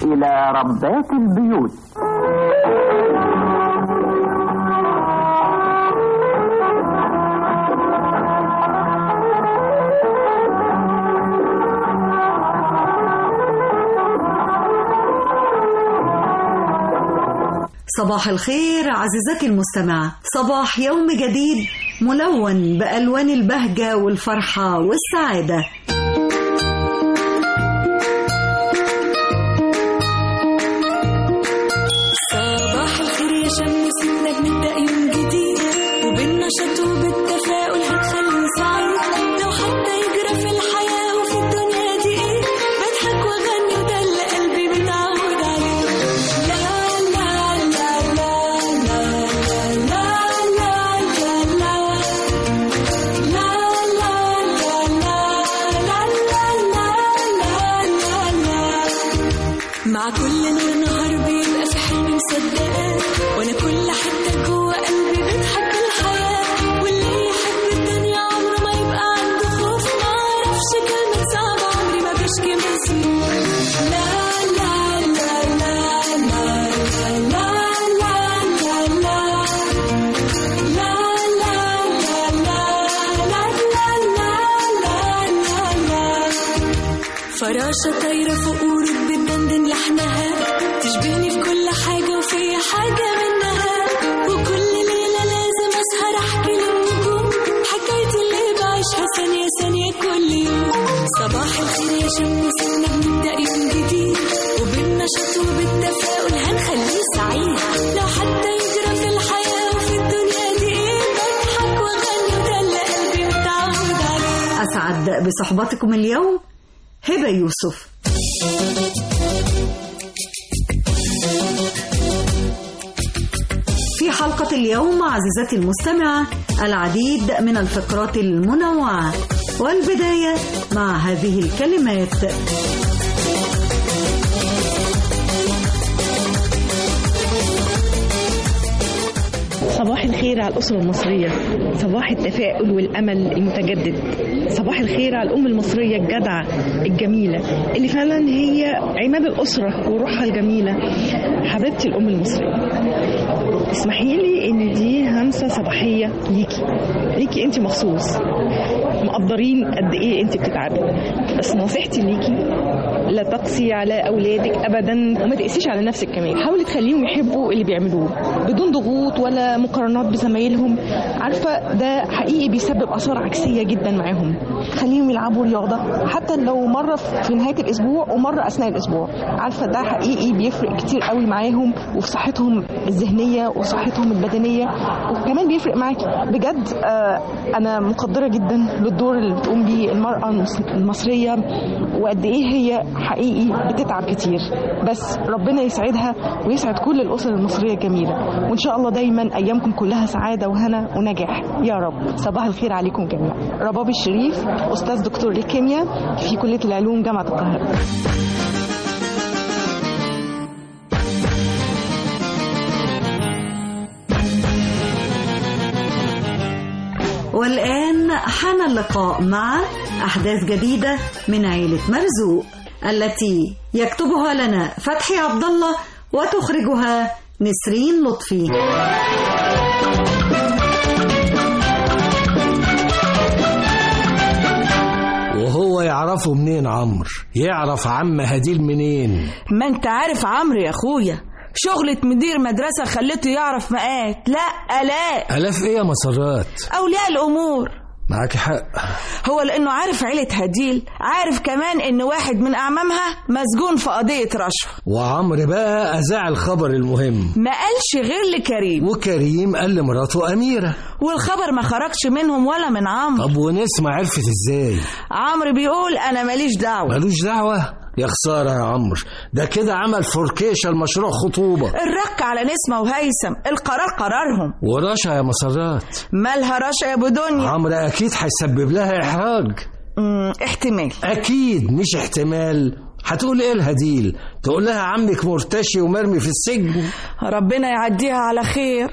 إلى ربات البيوت صباح الخير عزيزتي المستمعة صباح يوم جديد ملون بألوان البهجة والفرحة والسعادة صباح الخير يا شمس نبدأ يوم جديد وبالنشاط وبالتفاؤل هنخلي سعيد لو حتى يجرى في الحياة وفي الدنيا دي ايه بضحك واغني وده اللي قلبي متعود عليه لا لا لا لا لا لا لا لا لا لا مع كل نور نهار بيبقى في حلم مصدقاه وانا كل حته جوه قلبي بتحب الحياه واللي يحب الدنيا عمره ما يبقى عنده خوف ما اعرفش كلمه صعبه عمري ما بشكي من سنين لا لا لا لا لا لا لا لا لا لا فراشة طايرة فوق ورود بتدندن لحنها تشبهني في كل حاجة وفي حاجة منها وكل ليلة لازم أسهر أحكي للنجوم حكايتي اللي بعيشها ثانية ثانية كل يوم صباح الخير يا شمس إنك نبدأ يوم جديد وبالنشاط وبالتفاؤل هنخليه سعيد لو حتى يجرى في الحياة وفي الدنيا دي إيه بضحك وأغني وده اللي قلبي متعود عليه أسعد بصحبتكم اليوم هبة يوسف في حلقة اليوم عزيزتي المستمعة العديد من الفقرات المنوعة والبداية مع هذه الكلمات صباح الخير على الأسرة المصرية صباح التفاؤل والأمل المتجدد صباح الخير على الأم المصرية الجدعة الجميلة اللي فعلا هي عماد الأسرة وروحها الجميلة حبيبتي الأم المصرية اسمحي لي ان دي همسة صباحية ليكي ليكي انت مخصوص مقدرين قد ايه انت بتتعبي بس نصيحتي ليكي لا تقسي على اولادك ابدا وما تقسيش على نفسك كمان حاولي تخليهم يحبوا اللي بيعملوه بدون ضغوط ولا مقارنات بزمايلهم عارفه ده حقيقي بيسبب اثار عكسيه جدا معاهم خليهم يلعبوا رياضه حتى لو مره في نهايه الاسبوع ومره اثناء الاسبوع عارفه ده حقيقي بيفرق كتير قوي معاهم وفي صحتهم الذهنيه وصحتهم البدنيه وكمان بيفرق معاكي بجد آه انا مقدره جدا للدور اللي بتقوم بيه المراه المس- المصريه وقد ايه هي حقيقي بتتعب كتير بس ربنا يسعدها ويسعد كل الاسر المصريه الجميله وان شاء الله دايما ايامكم كلها سعاده وهنا ونجاح يا رب صباح الخير عليكم جميعا رباب الشريف استاذ دكتور الكيمياء في كليه العلوم جامعه القاهره والآن حان اللقاء مع أحداث جديدة من عيلة مرزوق التي يكتبها لنا فتحي عبد الله وتخرجها نسرين لطفي وهو يعرفه منين عمرو يعرف عم هديل منين ما انت عارف عمرو يا اخويا شغلة مدير مدرسة خلته يعرف مقات لا آلاء ألاف إيه يا مسرات أولياء الأمور معاك حق هو لأنه عارف عيلة هديل عارف كمان إن واحد من أعمامها مسجون في قضية رشوة وعمرو بقى أذاع الخبر المهم ما قالش غير لكريم وكريم قال لمراته أميرة والخبر ما خرجش منهم ولا من عمرو طب ونسمة عرفت إزاي عمرو بيقول أنا ماليش دعوة ملوش دعوة يا خسارة يا عمرو ده كده عمل فوركيشة المشروع خطوبة الرك على نسمة وهيثم القرار قرارهم ورشا يا مسرات مالها رشا يا أبو دنيا عمرو أكيد هيسبب لها إحراج مم، احتمال أكيد مش احتمال هتقول إيه الهديل تقول لها عمك مرتشي ومرمي في السجن ربنا يعديها على خير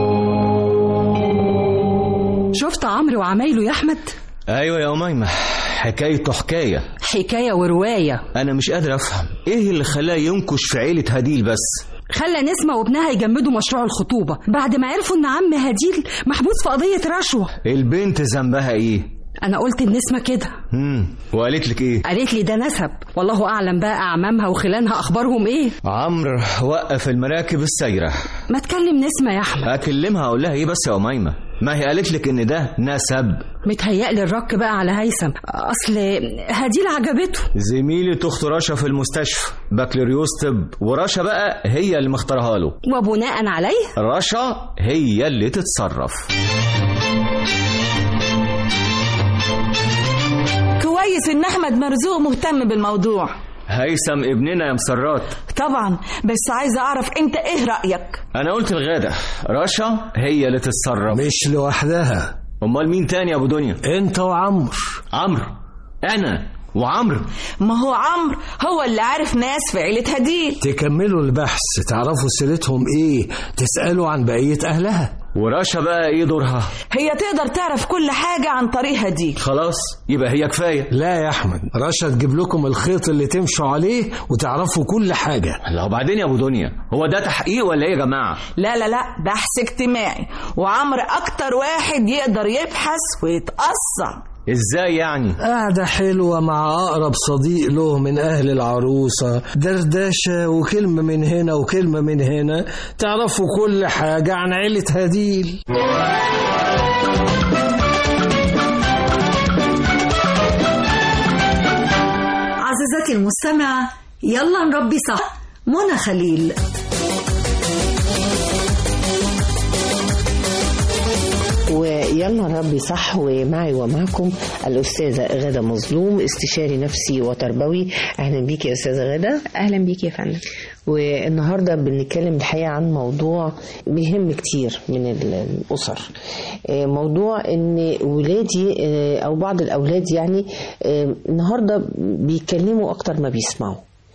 شفت عمرو وعمايله يا احمد ايوه يا اميمه حكايته حكاية حكاية ورواية أنا مش قادر أفهم إيه اللي خلاه ينكش في عيلة هديل بس خلى نسمة وابنها يجمدوا مشروع الخطوبة بعد ما عرفوا إن عم هديل محبوس في قضية رشوة البنت ذنبها إيه أنا قلت النسمة كده مم. وقالت لك إيه قالت لي ده نسب والله أعلم بقى أعمامها وخلانها أخبارهم إيه عمرو وقف المراكب السايرة ما تكلم نسمة يا أحمد أكلمها أقول لها إيه بس يا أميمة ما هي قالت لك إن ده نسب متهيألي الرك بقى على هيثم أصل هديل عجبته زميلة أخت رشا في المستشفى بكالوريوس طب ورشا بقى هي اللي مختارها له وبناء عليه رشا هي اللي تتصرف كويس ان احمد مرزوق مهتم بالموضوع هيثم ابننا يا مسرات طبعا بس عايزه اعرف انت ايه رايك أنا قلت الغادة رشا هي اللي تتصرف مش لوحدها أمال مين تاني يا أبو دنيا انت وعمرو عمرو أنا وعمرو ما هو عمرو هو اللي عارف ناس في عيله هديل تكملوا البحث تعرفوا سيرتهم ايه تسألوا عن بقية أهلها ورشا بقى إيه دورها هي تقدر تعرف كل حاجه عن طريق هديل خلاص يبقى هي كفاية لا يا أحمد رشا تجيب لكم الخيط اللي تمشوا عليه وتعرفوا كل حاجة لا وبعدين يا أبو دنيا هو ده تحقيق ولا إيه يا جماعة لا لا لا بحث اجتماعي وعمرو اكتر واحد يقدر يبحث ويتقصى إزاي يعني قاعدة حلوة مع أقرب صديق له من أهل العروسة دردشة وكلمة من هنا وكلمة من هنا تعرفوا كل حاجة عن عيلة هديل عزيزتي المستمعة يلا نربي صح منى خليل ويلا ربي صح ومعي ومعكم الأستاذة غادة مظلوم استشاري نفسي وتربوي أهلا بيك يا أستاذة غادة أهلا بيك يا فندم والنهاردة بنتكلم الحقيقة عن موضوع بيهم كتير من ال- الأسر آه، موضوع ان ولادي آه، او بعض الاولاد يعني آه، النهارده بيتكلموا اكتر ما بيسمعوا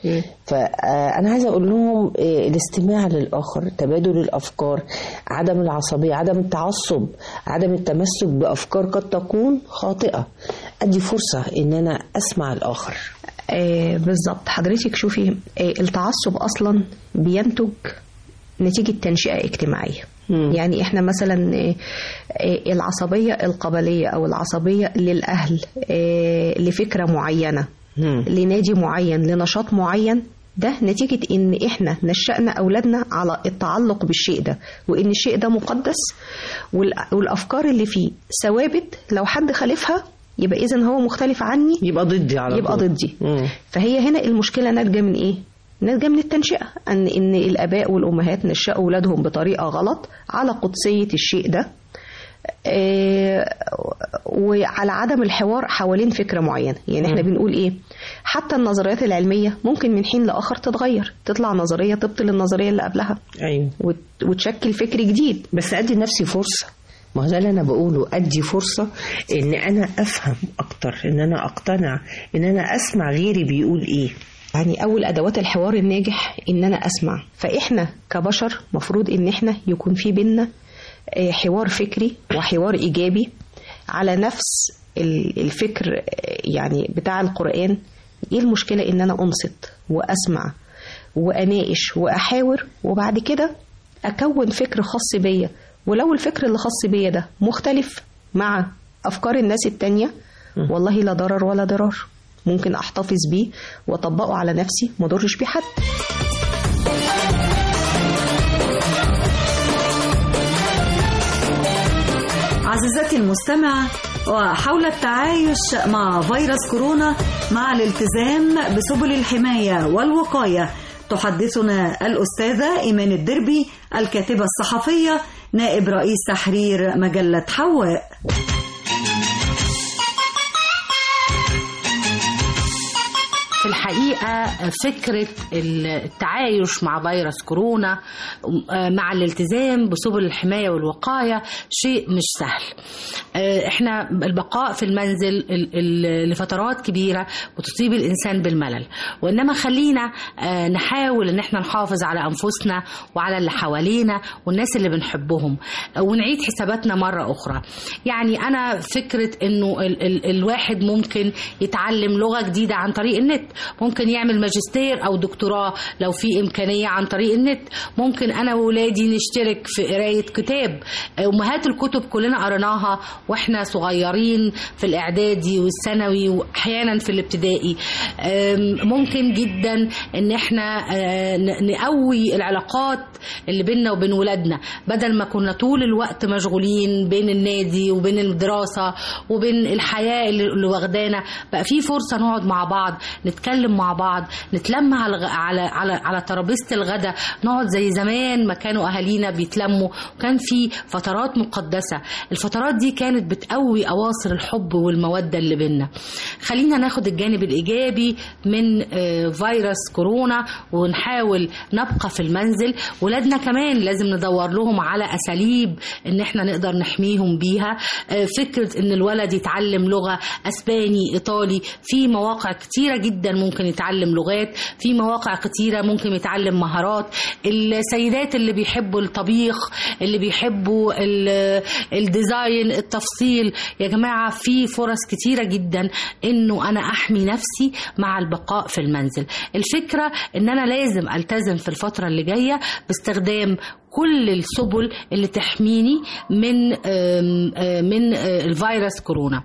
فأنا عايزة أقول لهم آه، الاستماع للآخر تبادل الأفكار عدم العصبية عدم التعصب عدم التمسك بأفكار قد تكون خاطئة أدي فرصة إن أنا أسمع الآخر آه بالظبط حضرتك شوفي آه التعصب اصلا بينتج نتيجة تنشئة اجتماعية مم. يعني احنا مثلا آه، آه، العصبية القبلية او العصبية للأهل آه، لفكرة معينة مم. لنادي معين لنشاط معين ده نتيجة ان احنا نشأنا اولادنا على التعلق بالشيء ده وان الشيء ده مقدس والأ- والافكار اللي فيه ثوابت لو حد خالفها يبقى اذا هو مختلف عني يبقى ضدي على يبقى طول. ضدي مم. فهي هنا المشكله ناتجه من ايه ناتجه من التنشئه ان ان الاباء والامهات نشأوا اولادهم بطريقه غلط على قدسيه الشيء ده آه، وعلى عدم الحوار حوالين فكره معينه يعني احنا بنقول ايه حتى النظريات العلميه ممكن من حين لاخر تتغير تطلع نظريه تبطل النظريه اللي قبلها أيوه وت- وتشكل فكر جديد بس ادي لنفسي فرصه ما هو ده اللي انا بقوله ادي فرصه ان انا افهم اكتر ان انا اقتنع ان انا اسمع غيري بيقول ايه يعني اول ادوات الحوار الناجح ان انا اسمع فاحنا كبشر مفروض ان احنا يكون في بينا آه، حوار فكري وحوار ايجابي على نفس ال- الفكر آه، يعني بتاع القران ايه المشكله ان انا انصت واسمع واناقش واحاور وبعد كده اكون فكر خاص بيا ولو الفكر اللي خاص بيا ده مختلف مع افكار الناس التانية والله لا ضرر ولا ضرار ممكن احتفظ بيه واطبقه على نفسي ما اضرش بيه حد عزيزتي المستمعة وحول التعايش مع فيروس كورونا مع الالتزام بسبل الحماية والوقاية تحدثنا الأستاذة إيمان الدربي الكاتبة الصحفية نائب رئيس تحرير مجلة حواء في الحقيقة فكرة التعايش مع فيروس كورونا مع الالتزام بسبل الحماية والوقاية شيء مش سهل احنا البقاء في المنزل ال- ال- لفترات كبيرة بتصيب الإنسان بالملل وإنما خلينا آه، نحاول إن احنا نحافظ على أنفسنا وعلى اللي حوالينا والناس اللي بنحبهم آه، ونعيد حساباتنا مرة أخرى يعني أنا فكرة إنه ال ال الواحد ممكن يتعلم لغة جديدة عن طريق النت ممكن يعمل ماجستير أو دكتوراه لو في إمكانية عن طريق النت ممكن أنا وولادي نشترك في قراية كتاب آه، أمهات الكتب كلنا قريناها واحنا صغيرين في الاعدادي والثانوي واحيانا في الابتدائي أم، ممكن جدا ان احنا آه، ن- نقوي العلاقات اللي بيننا وبين ولادنا بدل ما كنا طول الوقت مشغولين بين النادي وبين الدراسه وبين الحياه اللي اللي واخدانا بقى في فرصه نقعد مع بعض نتكلم مع بعض نتلم على الغ- على على على ترابيزه الغداء نقعد زي زمان ما كانوا اهالينا بيتلموا وكان في فترات مقدسه الفترات دي كانت بتقوي اواصر الحب والموده اللي بينا خلينا ناخد الجانب الايجابي من آه، فيروس كورونا ونحاول نبقى في المنزل ولادنا كمان لازم ندور لهم على اساليب ان احنا نقدر نحميهم بيها آه، فكره ان الولد يتعلم لغه اسباني ايطالي في مواقع كتيره جدا ممكن يتعلم لغات في مواقع كتيره ممكن يتعلم مهارات السيدات اللي بيحبوا الطبيخ اللي بيحبوا ال- الديزاين التفصيل يا جماعه في فرص كتيره جدا انه انا احمي نفسي مع البقاء في المنزل الفكره ان انا لازم التزم في الفتره اللي جايه باستخدام كل السبل اللي تحميني من آم، آه، من آه، الفيروس كورونا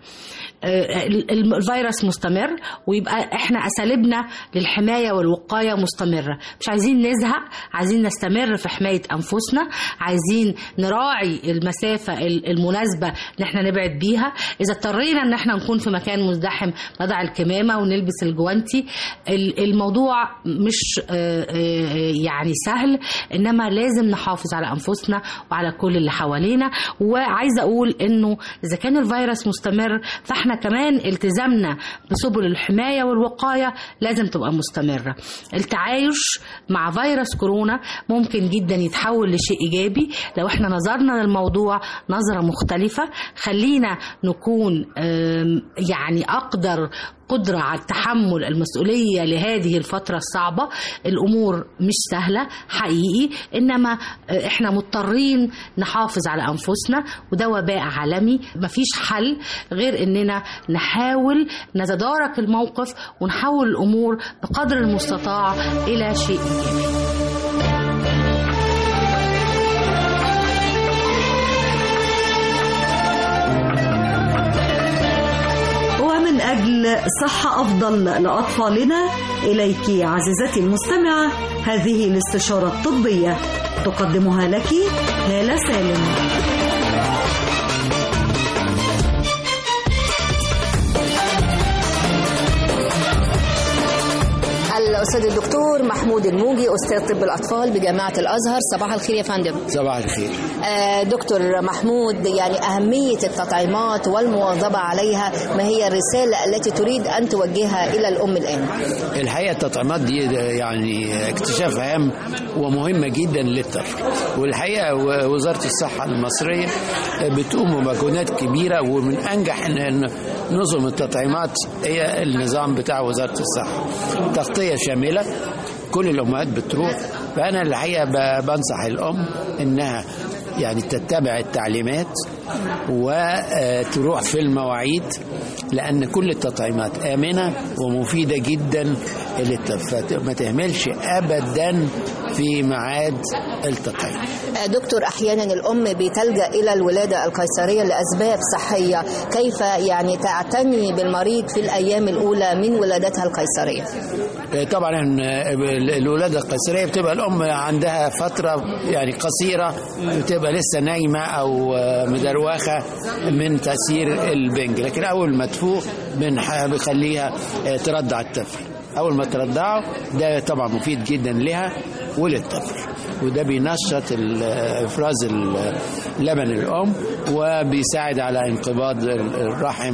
آه، ال- ال- الفيروس مستمر ويبقى احنا اساليبنا للحمايه والوقايه مستمره مش عايزين نزهق عايزين نستمر في حمايه انفسنا عايزين نراعي المسافه ال- المناسبه ان احنا نبعد بيها اذا اضطرينا ان احنا نكون في مكان مزدحم نضع الكمامه ونلبس الجوانتي ال- الموضوع مش آه، آه، يعني سهل انما لازم نحافظ على انفسنا وعلى كل اللي حوالينا وعايزه اقول انه اذا كان الفيروس مستمر فاحنا كمان التزامنا بسبل الحمايه والوقايه لازم تبقى مستمره التعايش مع فيروس كورونا ممكن جدا يتحول لشيء ايجابي لو احنا نظرنا للموضوع نظره مختلفه خلينا نكون آم، يعني اقدر قدرة على تحمل المسؤولية لهذه الفترة الصعبة الأمور مش سهلة حقيقي إنما آه، إحنا مضطرين نحافظ على أنفسنا وده وباء عالمي مفيش حل غير إننا نحاول نتدارك الموقف ونحول الأمور بقدر المستطاع إلى شيء إيجابي ومن أجل صحة أفضل لأطفالنا إليك عزيزتي المستمعة هذه الاستشارة الطبية تقدمها لك هالة سالم الأستاذ الدكتور محمود الموجي أستاذ طب الأطفال بجامعة الأزهر صباح الخير يا فندم صباح الخير آه، دكتور محمود يعني أهمية التطعيمات والمواظبة عليها ما هي الرسالة التي تريد أن توجهها إلى الأم الآن الحقيقه التطعيمات دي ده يعني اكتشاف هام ومهمه جدا للطفل والحقيقه و- وزاره الصحه المصريه بتقوم بمجهودات كبيره ومن انجح إن- إن نظم التطعيمات هي النظام بتاع وزاره الصحه تغطيه شامله كل الامهات بتروح فانا الحقيقه ب- بنصح الام انها يعني تتبع التعليمات وتروح في المواعيد لأن كل التطعيمات آمنة ومفيدة جدا للطفل ما تهملش أبدا في ميعاد التطعيم آه، دكتور أحيانا الأم بتلجأ إلى الولادة القيصرية لأسباب صحية كيف يعني تعتني بالمريض في الأيام الأولى من ولادتها القيصرية طبعا الولادة القيصرية بتبقى الأم عندها فترة يعني قصيرة بتبقى لسه نايمة أو مدروخة من تأثير البنج لكن أول ما تفوق بنح- بنخليها ترضع الطفل أول ما ترضعه ده طبعا مفيد جدا لها وللطفل وده بينشط ال- افراز ال- لبن الام وبيساعد على انقباض ال- الرحم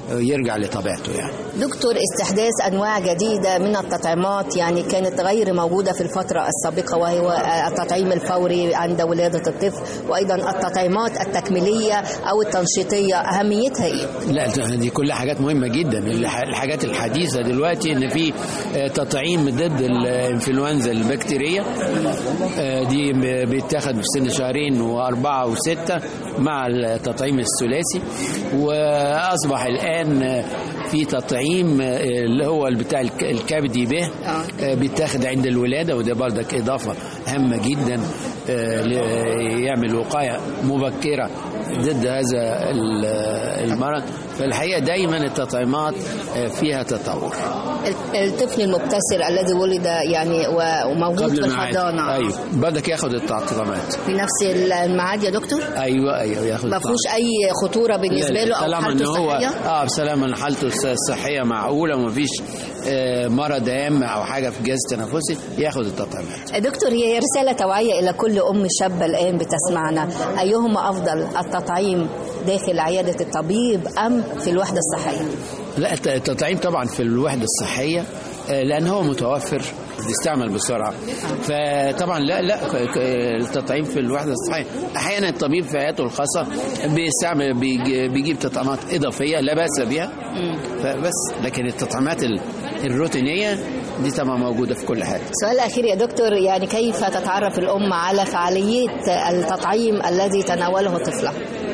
يرجع لطبيعته يعني دكتور استحداث انواع جديده من التطعيمات يعني كانت غير موجوده في الفتره السابقه وهو التطعيم الفوري عند ولاده الطفل وايضا التطعيمات التكميليه او التنشيطيه اهميتها ايه؟ لا دي كلها حاجات مهمه جدا الح- الحاجات الحديثه دلوقتي ان في آه، تطعيم ضد الانفلونزا البكتيريه آه، دي ب- بيتاخد في سن شهرين واربعه وسته مع التطعيم الثلاثي واصبح الان آه، في تطعيم آه، اللي هو بتاع الك- الكبدي به آه، بيتاخد عند الولاده وده برضك اضافه هامه جدا آه، ل- يعمل وقايه مبكره ضد هذا ال- المرض فالحقيقه دايما التطعيمات آه، فيها تطور الطفل المبتسر الذي ولد يعني و- وموجود في الميعاد. الحضانه ايوه بدك ياخد التطعيمات في نفس الميعاد يا دكتور؟ ايوه ايوه ياخد ما فيهوش التطعيمات. اي خطوره بالنسبه لا، لا، له او طالما حالته ان هو الصحيه؟ اه بسلامه ان حالته الص- الصحيه معقوله ومفيش آه، مرض هام او حاجه في الجهاز التنفسي ياخد التطعيمات دكتور هي رسالة توعية إلى كل أم شابة الآن بتسمعنا أيهما أفضل التطعيم داخل عيادة الطبيب أم في الوحدة الصحية لا الت- التطعيم طبعا في الوحده الصحيه آه، لان هو متوفر بيستعمل بسرعه فطبعا لا لا ك- ك- التطعيم في الوحده الصحيه احيانا الطبيب في عيادته الخاصه بيستعمل بيج- بيجيب تطعيمات اضافيه لا باس بها فبس لكن التطعيمات ال- الروتينيه دي طبعا موجوده في كل حاجه السؤال الأخير يا دكتور يعني كيف تتعرف الأم على فعالية التطعيم الذي تناوله طفلها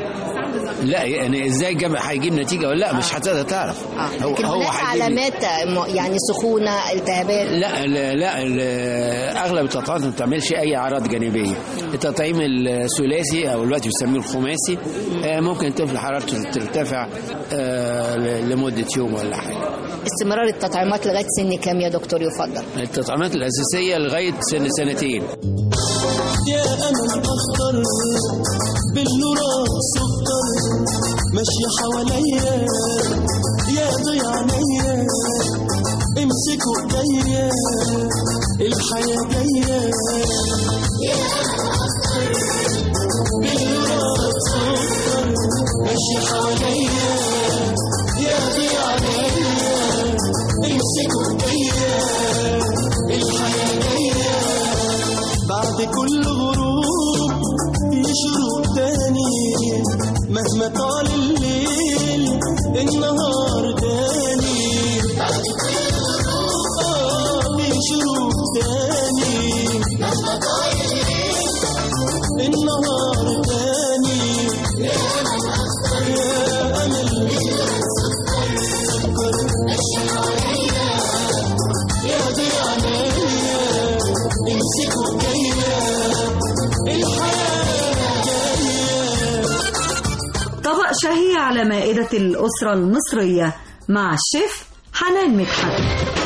لا يعني ازاي جاب هيجيب نتيجه ولا لا مش هتقدر تعرف لكن هناك هيجيب- علامات م- يعني سخونة التهابات لا لا, لا ال- اغلب التطعيمات ما بتعملش اي اعراض جانبيه التطعيم الثلاثي او دلوقتي بيسموه الخماسي آه، ممكن الطفل حرارته ترتفع آه، ل- لمده يوم ولا حاجه استمرار التطعيمات لغاية سن كام يا دكتور يفضل التطعيمات الاساسيه لغايه سن سنتين يا أمل أخضر بالنور سكر ماشية حواليا يا ضيع عينيا امسكوا ايديا الحياة جاية يا أمل أخضر بالنور سكر ماشية حواليا يا ضيع عينيا امسكوا ايديا الحياة جاية بعد كل غروب في شروق تاني مهما طال الليل النهار تاني بعد كل غروب آه في شروق تاني مهما طال الليل النهار تاني يا أمل أخضر يا أمل سكر ماشي حواليا يا ضيع عينيا امسكوا ايديا الحياة جاية طبق شهي على مائدة الأسرة المصرية مع الشيف حنان مدحت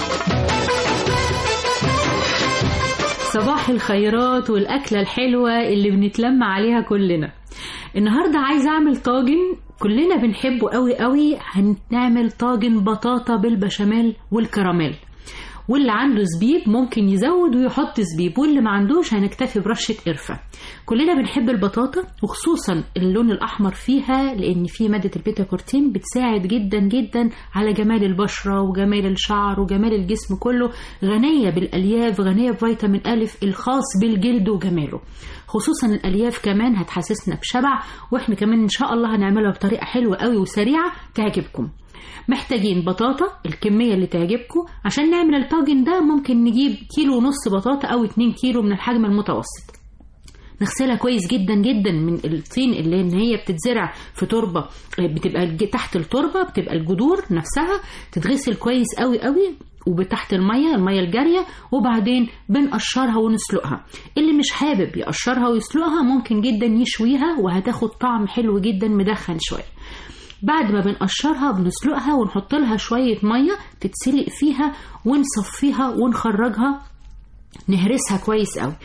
صباح الخيرات والأكلة الحلوة اللي بنتلم عليها كلنا النهاردة عايزة أعمل طاجن كلنا بنحبه قوي قوي هنعمل طاجن بطاطا بالبشاميل والكراميل واللي عنده زبيب ممكن يزود ويحط زبيب واللي ما عندوش هنكتفي برشة قرفة كلنا بنحب البطاطا وخصوصا اللون الأحمر فيها لأن فيه مادة البيتا كورتين بتساعد جدا جدا على جمال البشرة وجمال الشعر وجمال الجسم كله غنية بالألياف غنية بفيتامين ألف الخاص بالجلد وجماله خصوصا الألياف كمان هتحسسنا بشبع واحنا كمان إن شاء الله هنعملها بطريقة حلوة قوي وسريعة تعجبكم محتاجين بطاطا الكمية اللي تعجبكم عشان نعمل الطاجن ده ممكن نجيب كيلو ونص بطاطا أو 2 كيلو من الحجم المتوسط نغسلها كويس جدا جدا من الطين اللي ان هي بتتزرع في تربه بتبقى الج- تحت التربه بتبقى الجذور نفسها تتغسل كويس قوي قوي وبتحت الميه الميه الجاريه وبعدين بنقشرها ونسلقها اللي مش حابب يقشرها ويسلقها ممكن جدا يشويها وهتاخد طعم حلو جدا مدخن شويه بعد ما بنقشرها بنسلقها ونحط لها شوية مية تتسلق فيها ونصفيها ونخرجها نهرسها كويس قوي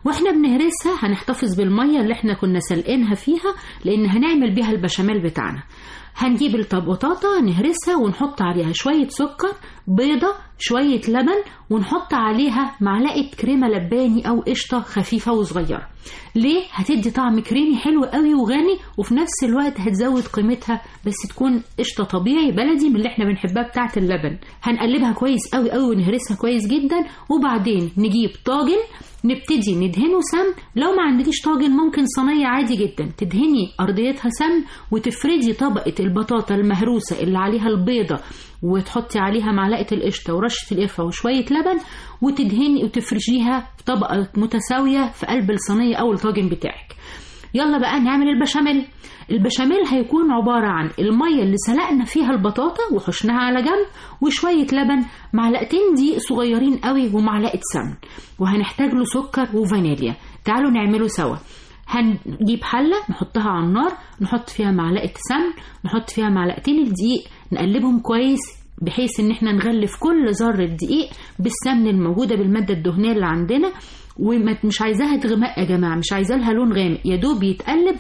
واحنا بنهرسها هنحتفظ بالميه اللي احنا كنا سلقينها فيها لان هنعمل بيها البشاميل بتاعنا هنجيب البطاطا نهرسها ونحط عليها شوية سكر بيضة شوية لبن ونحط عليها معلقة كريمة لباني أو قشطة خفيفة وصغيرة ليه؟ هتدي طعم كريمي حلو قوي وغني وفي نفس الوقت هتزود قيمتها بس تكون قشطة طبيعي بلدي من اللي احنا بنحبها بتاعة اللبن هنقلبها كويس قوي قوي ونهرسها كويس جدا وبعدين نجيب طاجن نبتدي ندهنه سمن لو ما عندكيش طاجن ممكن صينية عادي جدا تدهني أرضيتها سمن وتفردي طبقة البطاطا المهروسة اللي عليها البيضة وتحطي عليها معلقة القشطة ورشة القرفة وشوية لبن وتدهني وتفرشيها في طبقة متساوية في قلب الصينية أو الطاجن بتاعك يلا بقى نعمل البشاميل البشاميل هيكون عبارة عن المية اللي سلقنا فيها البطاطا وحشناها على جنب وشوية لبن معلقتين دقيق صغيرين قوي ومعلقة سمن وهنحتاج له سكر وفانيليا تعالوا نعمله سوا هنجيب حلة نحطها على النار نحط فيها معلقة سمن نحط فيها معلقتين الدقيق نقلبهم كويس بحيث ان احنا نغلف كل ذرة دقيق بالسمن الموجودة بالمادة الدهنية اللي عندنا ومش عايزاها تغمق يا جماعة مش عايزة لها لون غامق يا دوب يتقلب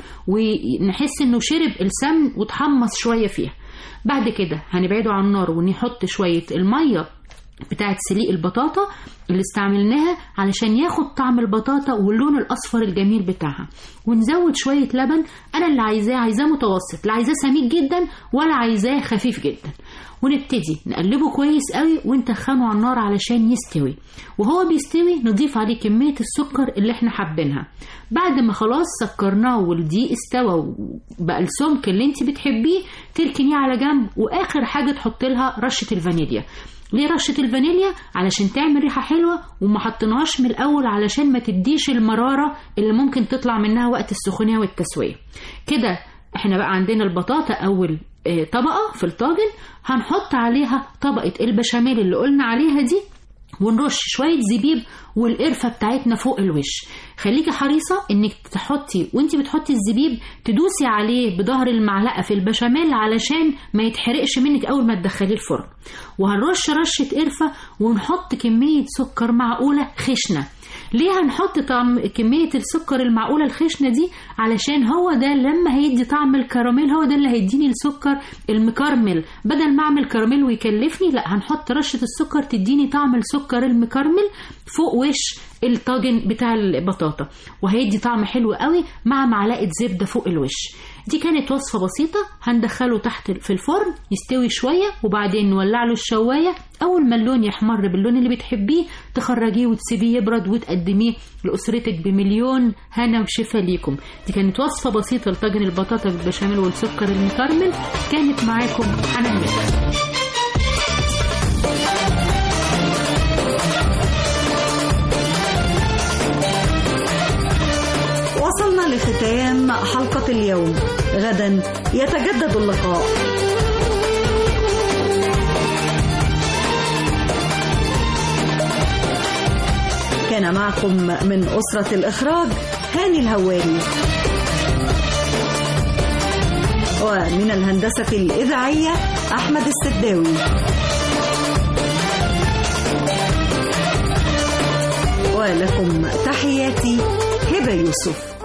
ونحس انه شرب السمن وتحمص شوية فيها بعد كده هنبعده عن النار ونحط شوية المية بتاعت سليق البطاطا اللي استعملناها علشان ياخد طعم البطاطا واللون الاصفر الجميل بتاعها ونزود شويه لبن انا اللي عايزاه عايزاه متوسط لا عايزاه سميك جدا ولا عايزاه خفيف جدا ونبتدي نقلبه كويس قوي ونتخنه على النار علشان يستوي وهو بيستوي نضيف عليه كميه السكر اللي احنا حابينها بعد ما خلاص سكرناه والدقيق استوى وبقى السمك اللي انت بتحبيه تركنيه على جنب واخر حاجه تحط لها رشه الفانيليا ليه رشة الفانيليا علشان تعمل ريحة حلوة وما حطيناهاش من الأول علشان ما تديش المرارة اللي ممكن تطلع منها وقت السخونية والتسوية كده احنا بقى عندنا البطاطا أول طبقة في الطاجن هنحط عليها طبقة البشاميل اللي قلنا عليها دي ونرش شوية زبيب والقرفة بتاعتنا فوق الوش خليكي حريصة انك تحطي وانت بتحطي الزبيب تدوسي عليه بظهر المعلقة في البشاميل علشان ما يتحرقش منك اول ما تدخليه الفرن وهنرش رشة قرفة ونحط كمية سكر معقولة خشنة ليه هنحط طعم كمية السكر المعقولة الخشنة دي علشان هو ده لما هيدي طعم الكراميل هو ده اللي هيديني السكر المكرمل بدل ما اعمل كراميل ويكلفني لا هنحط رشة السكر تديني طعم السكر المكرمل فوق وش الطاجن بتاع البطاطا وهيدي طعم حلو قوي مع معلقة زبدة فوق الوش دي كانت وصفة بسيطة هندخله تحت في الفرن يستوي شوية وبعدين نولع له الشواية أول ما اللون يحمر باللون اللي بتحبيه تخرجيه وتسيبيه يبرد وتقدميه لأسرتك بمليون هنا وشفا ليكم دي كانت وصفة بسيطة لطاجن البطاطا بالبشاميل والسكر المكرمل كانت معاكم حنان مدحت وصلنا لختام حلقة اليوم غدا يتجدد اللقاء كان معكم من أسرة الإخراج هاني الهواري ومن الهندسة الإذاعية أحمد السداوي ولكم تحياتي هبة يوسف